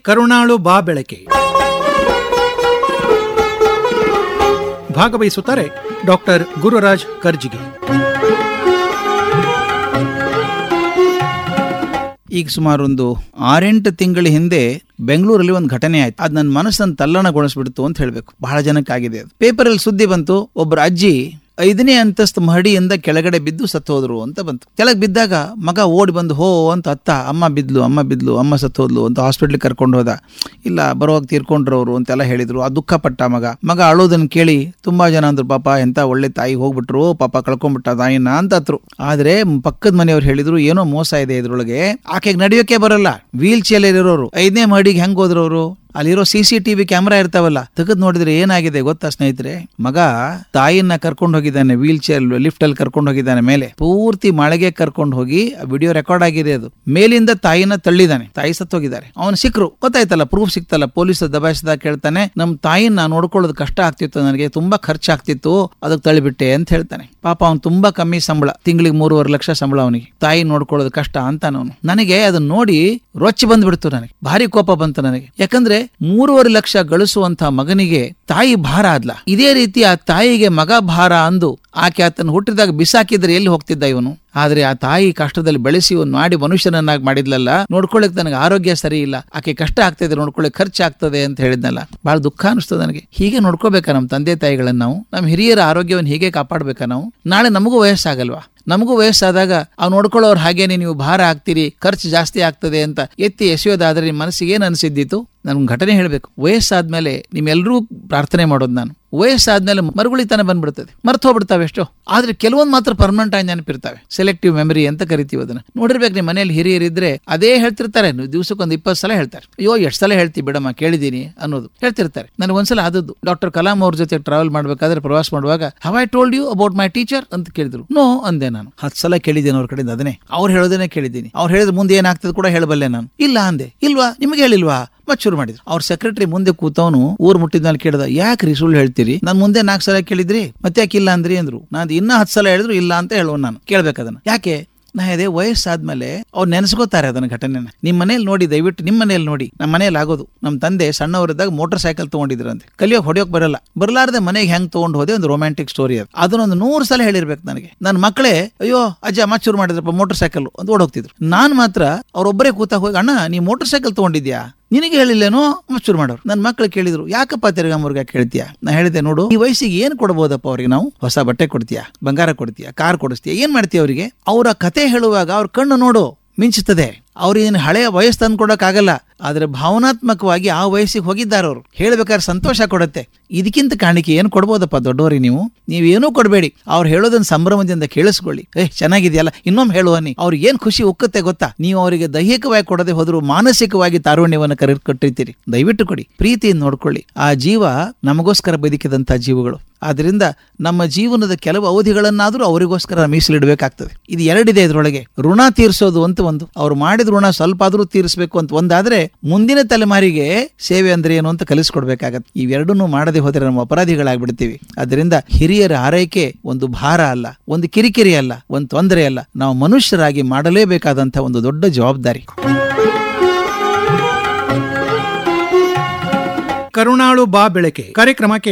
ಕರುಣಾಳು ಬಾ ಬೆಳಕೆ ಭಾಗವಹಿಸುತ್ತಾರೆ ಡಾಕ್ಟರ್ ಗುರುರಾಜ್ ಕರ್ಜಿಗೆ ಈಗ ಸುಮಾರು ಒಂದು ಆರೆಂಟು ತಿಂಗಳ ಹಿಂದೆ ಬೆಂಗಳೂರಲ್ಲಿ ಒಂದು ಘಟನೆ ಆಯ್ತು ಅದು ನನ್ನ ಮನಸ್ಸನ್ನು ತಲ್ಲಣಗೊಳಿಸ್ಬಿಡ್ತು ಅಂತ ಹೇಳಬೇಕು ಬಹಳ ಜನಕ್ಕಾಗಿದೆ ಅದು ಪೇಪರಲ್ಲಿ ಸುದ್ದಿ ಬಂತು ಒಬ್ಬರ ಅಜ್ಜಿ ಐದನೇ ಅಂತಸ್ತು ಮಹಡಿಯಿಂದ ಕೆಳಗಡೆ ಬಿದ್ದು ಸತ್ತು ಹೋದ್ರು ಅಂತ ಬಂತು ಕೆಳಗೆ ಬಿದ್ದಾಗ ಮಗ ಓಡಿ ಬಂದು ಹೋ ಅಂತ ಅತ್ತ ಅಮ್ಮ ಬಿದ್ಲು ಅಮ್ಮ ಬಿದ್ಲು ಅಮ್ಮ ಸತ್ತು ಹೋದ್ಲು ಅಂತ ಹಾಸ್ಪಿಟ್ಲಿಗೆ ಕರ್ಕೊಂಡು ಹೋದ ಇಲ್ಲ ಬರುವಾಗ ತೀರ್ಕೊಂಡ್ರು ಅವರು ಅಂತೆಲ್ಲ ಹೇಳಿದ್ರು ಆ ದುಃಖ ಪಟ್ಟ ಮಗ ಮಗ ಅಳೋದನ್ನ ಕೇಳಿ ತುಂಬಾ ಜನ ಅಂದ್ರು ಪಾಪ ಎಂತ ಒಳ್ಳೆ ತಾಯಿ ಹೋಗ್ಬಿಟ್ರು ಪಾಪ ಕಳ್ಕೊಂಡ್ಬಿಟ್ಟ ತಾಯಿನ ಅಂತ ಹತ್ರು ಆದ್ರೆ ಪಕ್ಕದ ಮನೆಯವ್ರು ಹೇಳಿದ್ರು ಏನೋ ಮೋಸ ಇದೆ ಇದ್ರೊಳಗೆ ಆಕೆಗೆ ನಡೆಯೋಕೆ ಬರಲ್ಲ ವೀಲ್ ಚೇರ್ ಇರೋರು ಐದನೇ ಮಹಡಿಗೆ ಹೆಂಗ್ ಹೋದ್ರು ಅವರು ಅಲ್ಲಿರೋ ಸಿ ಸಿ ಟಿವಿ ಕ್ಯಾಮ್ರಾ ಇರ್ತಾವಲ್ಲ ತೆಗೆದು ನೋಡಿದ್ರೆ ಏನಾಗಿದೆ ಗೊತ್ತಾ ಸ್ನೇಹಿತರೆ ಮಗ ತಾಯಿನ ಕರ್ಕೊಂಡು ಹೋಗಿದ್ದಾನೆ ವೀಲ್ ಚೇರ್ ಲಿಫ್ಟ್ ಅಲ್ಲಿ ಕರ್ಕೊಂಡು ಹೋಗಿದ್ದಾನೆ ಮೇಲೆ ಪೂರ್ತಿ ಮಳೆಗೆ ಕರ್ಕೊಂಡು ಹೋಗಿ ವಿಡಿಯೋ ರೆಕಾರ್ಡ್ ಆಗಿದೆ ಅದು ಮೇಲಿಂದ ತಾಯಿನ ತಳ್ಳಿದಾನೆ ತಾಯಿ ಸತ್ತೋಗಿದ್ದಾರೆ ಅವನು ಸಿಕ್ಕರು ಗೊತ್ತಾಯ್ತಲ್ಲ ಪ್ರೂಫ್ ಸಿಕ್ತಲ್ಲ ಪೊಲೀಸ್ ದಬಾಯಿಸಿದಾಗ ಕೇಳ್ತಾನೆ ನಮ್ ತಾಯಿನ ನೋಡ್ಕೊಳ್ಳೋದು ಕಷ್ಟ ಆಗ್ತಿತ್ತು ನನಗೆ ತುಂಬಾ ಖರ್ಚಾಗ್ತಿತ್ತು ಅದಕ್ಕೆ ತಳ್ಳಿಬಿಟ್ಟೆ ಅಂತ ಹೇಳ್ತಾನೆ ಪಾಪ ಅವ್ನು ತುಂಬಾ ಕಮ್ಮಿ ಸಂಬಳ ತಿಂಗಳಿಗೆ ಮೂರುವರೆ ಲಕ್ಷ ಸಂಬಳ ಅವನಿಗೆ ತಾಯಿ ನೋಡ್ಕೊಳ್ಳೋದು ಕಷ್ಟ ಅಂತಾನ ಅವನು ನನಗೆ ಅದನ್ನ ನೋಡಿ ರೊಚ್ಚಿ ಬಂದ್ಬಿಡ್ತು ನನಗೆ ಭಾರಿ ಕೋಪ ಬಂತು ನನಗೆ ಯಾಕಂದ್ರೆ ಮೂರುವರೆ ಲಕ್ಷ ಗಳಿಸುವಂತ ಮಗನಿಗೆ ತಾಯಿ ಭಾರ ಆದ್ಲ ಇದೇ ರೀತಿ ಆ ತಾಯಿಗೆ ಮಗ ಭಾರ ಅಂದು ಆಕೆ ಆತನ ಹುಟ್ಟಿದಾಗ ಬಿಸಾಕಿದ್ರೆ ಎಲ್ಲಿ ಹೋಗ್ತಿದ್ದ ಇವನು ಆದ್ರೆ ಆ ತಾಯಿ ಕಷ್ಟದಲ್ಲಿ ಬೆಳೆಸಿ ಒಂದು ಮಾಡಿ ಮನುಷ್ಯನನ್ನಾಗಿ ಮಾಡಿದ್ಲಲ್ಲ ನೋಡ್ಕೊಳಕ್ ನನಗೆ ಆರೋಗ್ಯ ಸರಿ ಇಲ್ಲ ಆಕೆ ಕಷ್ಟ ಆಗ್ತದೆ ನೋಡ್ಕೊಳಕ್ ಖರ್ಚು ಆಗ್ತದೆ ಅಂತ ಹೇಳಿದ್ನಲ್ಲ ಬಹಳ ದುಃಖ ಅನಿಸ್ತದೆ ನನಗೆ ಹೀಗೆ ನೋಡ್ಕೋಬೇಕಾ ನಮ್ಮ ತಂದೆ ತಾಯಿಗಳನ್ನ ನಾವು ನಮ್ಮ ಹಿರಿಯರ ಆರೋಗ್ಯವನ್ನು ಹೀಗೆ ಕಾಪಾಡ್ಬೇಕಾ ನಾವು ನಾಳೆ ನಮಗೂ ವಯಸ್ಸಾಗಲ್ವಾ ನಮಗೂ ವಯಸ್ಸಾದಾಗ ಅವ್ ನೋಡ್ಕೊಳ್ಳೋರು ಹಾಗೇನೆ ನೀವು ಭಾರ ಆಗ್ತೀರಿ ಖರ್ಚು ಜಾಸ್ತಿ ಆಗ್ತದೆ ಅಂತ ಎತ್ತಿ ಎಸೆಯೋದಾದ್ರೆ ನಿಮ್ಮ ಮನಸ್ಸಿಗೆ ಏನ್ ಅನಿಸಿದ್ದಿತ್ತು ನನ್ಗೆ ಘಟನೆ ಹೇಳಬೇಕು ವಯಸ್ಸಾದ್ಮೇಲೆ ನಿಮ್ಮೆಲ್ಲರೂ ಪ್ರಾರ್ಥನೆ ಮಾಡೋದು ನಾನು ವಯಸ್ಸಾದ್ಮೇಲೆ ಮರುಗುಳಿತನ ಬಂದ್ಬಿಡ್ತದೆ ಮರ್ತು ಹೋಗ್ಬಿಡ್ತಾವೆ ಎಷ್ಟೋ ಆದ್ರೆ ಕೆಲವೊಂದು ಮಾತ್ರ ಪರ್ಮನೆಂಟ್ ಆಗಿ ನೆನಪಿರ್ತಾವೆ ಸೆಲೆಕ್ಟಿವ್ ಮೆಮರಿ ಅಂತ ಕರಿತೀವಿ ಅದನ್ನ ನೋಡಿರ್ಬೇಕು ನಿಮ್ಮ ಮನೇಲಿ ಹಿರಿಯರಿದ್ರೆ ಅದೇ ಹೇಳ್ತಿರ್ತಾರೆ ನೀವು ದಿವಸಕ್ಕೊಂದು ಇಪ್ಪತ್ತು ಸಲ ಹೇಳ್ತಾರೆ ಅಯ್ಯೋ ಎಷ್ಟು ಸಲ ಹೇಳ್ತಿ ಬಿಡಮ್ಮ ಕೇಳಿದೀನಿ ಅನ್ನೋದು ಹೇಳ್ತಿರ್ತಾರೆ ನನಗೆ ಒಂದ್ಸಲ ಆದದ್ದು ಡಾಕ್ಟರ್ ಕಲಾಂ ಅವ್ರ ಜೊತೆ ಟ್ರಾವೆಲ್ ಮಾಡ್ಬೇಕಾದ್ರೆ ಪ್ರವಾಸ ಮಾಡುವಾಗ how I told you about my teacher ಅಂತ ಕೇಳಿದ್ರು ನೋ ಅಂದೆ ನಾನು ಹತ್ತು ಸಲ ಕೇಳಿದ್ದೀನಿ ಅವ್ರ ಕಡೆಯಿಂದ ಅದನ್ನೇ ಅವ್ರು ಹೇಳೋದನ್ನೇ ಕೇಳಿದ್ದೀನಿ ಅವ್ರು ಹೇಳಿದ್ರೆ ಮುಂದೆ ಏನಾಗ್ತದೆ ಕೂಡ ಹೇಳಬಲ್ಲೆ ನಾನು ಇಲ್ಲ ಅಂದೆ ಇಲ್ವಾ ನಿಮಗೆ ಹೇಳಿಲ್ವಾ ಮತ್ ಶುರು ಮಾಡಿದ್ರು ಅವ್ರ ಸೆಕ್ರೆಟರಿ ಮುಂದೆ ಕೂತವನು ಊರ್ ಮುಟ್ಟಿದ್ಮೇಲೆ ಕೇಳಿದ ಯಾಕ್ರಿ ಸುಳ್ಳು ಹೇಳ್ತೀರಿ ನಾನ್ ಮುಂದೆ ನಾಲ್ಕು ಸಲ ಕೇಳಿದ್ರಿ ಮತ್ತೆ ಯಾಕೆ ಇಲ್ಲ ಅಂದ್ರಿ ಅಂದ್ರು ನಾನು ಇನ್ನ ಹತ್ತು ಸಲ ಹೇಳಿದ್ರು ಇಲ್ಲ ಅಂತ ಹೇಳುವ ನಾನು ಕೇಳ್ಬೇಕದನ್ನ ಯಾಕೆ ನಾ ಅದೇ ವಯಸ್ಸಾದ್ಮೇಲೆ ಅವ್ರು ನೆನೆಸ್ಕೋತಾರೆ ಅದನ್ನ ಘಟನೆನ ನಿಮ್ ಮನೇಲಿ ನೋಡಿ ದಯವಿಟ್ಟು ನಿಮ್ ಮನೇಲಿ ನೋಡಿ ನಮ್ಮ ಮನೇಲಿ ಆಗೋದು ನಮ್ಮ ತಂದೆ ಸಣ್ಣವರಿದ್ದಾಗ ಮೋಟರ್ ಸೈಕಲ್ ತಗೊಂಡಿದ್ರು ಅಂತ ಕಲಿಯೋಕ್ ಹೊಡಿಯೋಕ್ ಬರಲ್ಲ ಬರಲಾರ್ದೆ ಮನೆಗೆ ಹೆಂಗ್ ತಗೊಂಡು ಹೋದೆ ಒಂದು ರೊಮ್ಯಾಂಟಿಕ್ ಸ್ಟೋರಿ ಅದು ಅದನ್ನೊಂದು ನೂರು ಸಲ ಹೇಳಿರ್ಬೇಕು ನನಗೆ ನನ್ನ ಮಕ್ಕಳೇ ಅಯ್ಯೋ ಅಜ್ಜ ಮತ್ ಶುರು ಮಾಡಿದ್ರಪ್ಪ ಮೋಟರ್ ಸೈಕಲ್ ಅಂತ ಓಡೋಗ್ತಿದ್ರು ನಾನ್ ಮಾತ್ರ ಅವ್ರೊಬ್ಬರೇ ಕೂತಾಗ ಹೋಗಿ ಅಣ್ಣ ನೀ ಮೋಟರ್ ಸೈಕಲ್ ತಗೊಂಡಿದ್ಯಾ ನಿನಗೆ ಹೇಳಿಲ್ಲೇನೋ ಚೂರು ಮಾಡೋರು ನನ್ನ ಮಕ್ಕಳು ಕೇಳಿದ್ರು ಯಾಕಪ್ಪ ತಿರ್ಗಾ ಮುರ್ಗ ಕೇಳ್ತೀಯ ನಾ ಹೇಳಿದೆ ನೋಡು ಈ ವಯಸ್ಸಿಗೆ ಏನ್ ಕೊಡ್ಬೋದಪ್ಪ ಅವ್ರಿಗೆ ನಾವು ಹೊಸ ಬಟ್ಟೆ ಕೊಡ್ತೀಯಾ ಬಂಗಾರ ಕೊಡ್ತೀಯಾ ಕಾರ್ ಕೊಡಿಸ್ತೀಯ ಏನ್ ಮಾಡ್ತೀಯ ಅವರಿಗೆ ಅವರ ಕತೆ ಹೇಳುವಾಗ ಅವ್ರ ಕಣ್ಣು ನೋಡು ಮಿಂಚುತ್ತದೆ ಅವ್ರೇನು ಹಳೆಯ ವಯಸ್ಸು ತಂದು ಆಗಲ್ಲ ಆದ್ರೆ ಭಾವನಾತ್ಮಕವಾಗಿ ಆ ವಯಸ್ಸಿಗೆ ಹೋಗಿದ್ದಾರೆ ಅವರು ಹೇಳ್ಬೇಕಾದ್ರೆ ಸಂತೋಷ ಕೊಡುತ್ತೆ ಇದಕ್ಕಿಂತ ಕಾಣಿಕೆ ಏನು ಕೊಡ್ಬೋದಪ್ಪ ದೊಡ್ಡವರಿಗೆ ನೀವು ನೀವೇನೂ ಕೊಡಬೇಡಿ ಅವ್ರು ಹೇಳೋದನ್ನ ಸಂಭ್ರಮದಿಂದ ಕೇಳಿಸ್ಕೊಳ್ಳಿ ಏ ಚೆನ್ನಾಗಿದೆಯಲ್ಲ ಇನ್ನೊಮ್ಮೆ ಹೇಳುವನಿ ಅವ್ರಿಗೆ ಏನ್ ಖುಷಿ ಉಕ್ಕತ್ತೆ ಗೊತ್ತಾ ನೀವು ಅವರಿಗೆ ದೈಹಿಕವಾಗಿ ಕೊಡದೆ ಹೋದ್ರು ಮಾನಸಿಕವಾಗಿ ತಾರುಣ್ಯವನ್ನು ಕರೆ ಕೊಟ್ಟಿರ್ತೀರಿ ದಯವಿಟ್ಟು ಕೊಡಿ ಪ್ರೀತಿಯಿಂದ ನೋಡ್ಕೊಳ್ಳಿ ಆ ಜೀವ ನಮಗೋಸ್ಕರ ಬದುಕಿದಂತ ಜೀವಗಳು ಆದ್ರಿಂದ ನಮ್ಮ ಜೀವನದ ಕೆಲವು ಅವಧಿಗಳನ್ನಾದ್ರೂ ಅವರಿಗೋಸ್ಕರ ಮೀಸಲಿಡಬೇಕಾಗ್ತದೆ ಇದು ಎರಡಿದೆ ಇದರೊಳಗೆ ಋಣ ತೀರಿಸೋದು ಅಂತ ಒಂದು ಅವ್ರು ಮಾಡಿದ ಋಣ ಸ್ವಲ್ಪ ಆದ್ರೂ ತೀರಿಸಬೇಕು ಅಂತ ಒಂದಾದ್ರೆ ಮುಂದಿನ ತಲೆಮಾರಿಗೆ ಸೇವೆ ಅಂದ್ರೆ ಏನು ಅಂತ ಕಲಿಸ್ಕೊಡ್ಬೇಕಾಗತ್ತೆ ಇವೆರಡನ್ನೂ ಮಾಡದೆ ಹೋದ್ರೆ ನಮ್ಮ ಅಪರಾಧಿಗಳಾಗ್ಬಿಡ್ತೀವಿ ಅದರಿಂದ ಹಿರಿಯರ ಆರೈಕೆ ಒಂದು ಭಾರ ಅಲ್ಲ ಒಂದು ಕಿರಿಕಿರಿ ಅಲ್ಲ ಒಂದು ತೊಂದರೆ ಅಲ್ಲ ನಾವು ಮನುಷ್ಯರಾಗಿ ಮಾಡಲೇಬೇಕಾದಂತಹ ಒಂದು ದೊಡ್ಡ ಜವಾಬ್ದಾರಿ ಕರುಣಾಳು ಬಾ ಬೆಳಕೆ ಕಾರ್ಯಕ್ರಮ